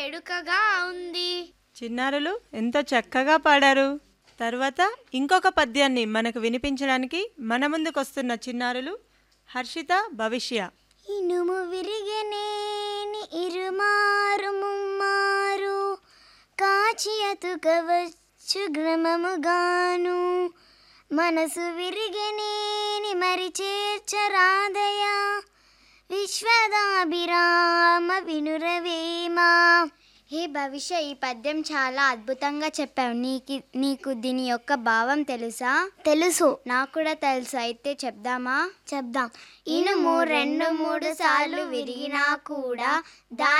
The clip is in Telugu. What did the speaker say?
వేడుకగా ఉంది చిన్నారులు ఎంతో చక్కగా పాడారు తర్వాత ఇంకొక పద్యాన్ని మనకు వినిపించడానికి మన ముందుకొస్తున్న చిన్నారులు హర్షిత భవిష్య ఇనుము విరిగనేని ఇరుమారు ముమ్మారు కాచి అతుకవచ్చు గ్రమముగాను మనసు విరిగనేని మరి చేర్చరాదయా విశ్వదాభిరామ వినురవేమా హే భవిష్య ఈ పద్యం చాలా అద్భుతంగా చెప్పావు నీకు నీకు దీని యొక్క భావం తెలుసా తెలుసు నాకు కూడా తెలుసు అయితే చెప్దామా చెప్దాం ఇనుము రెండు మూడు సార్లు విరిగినా కూడా దా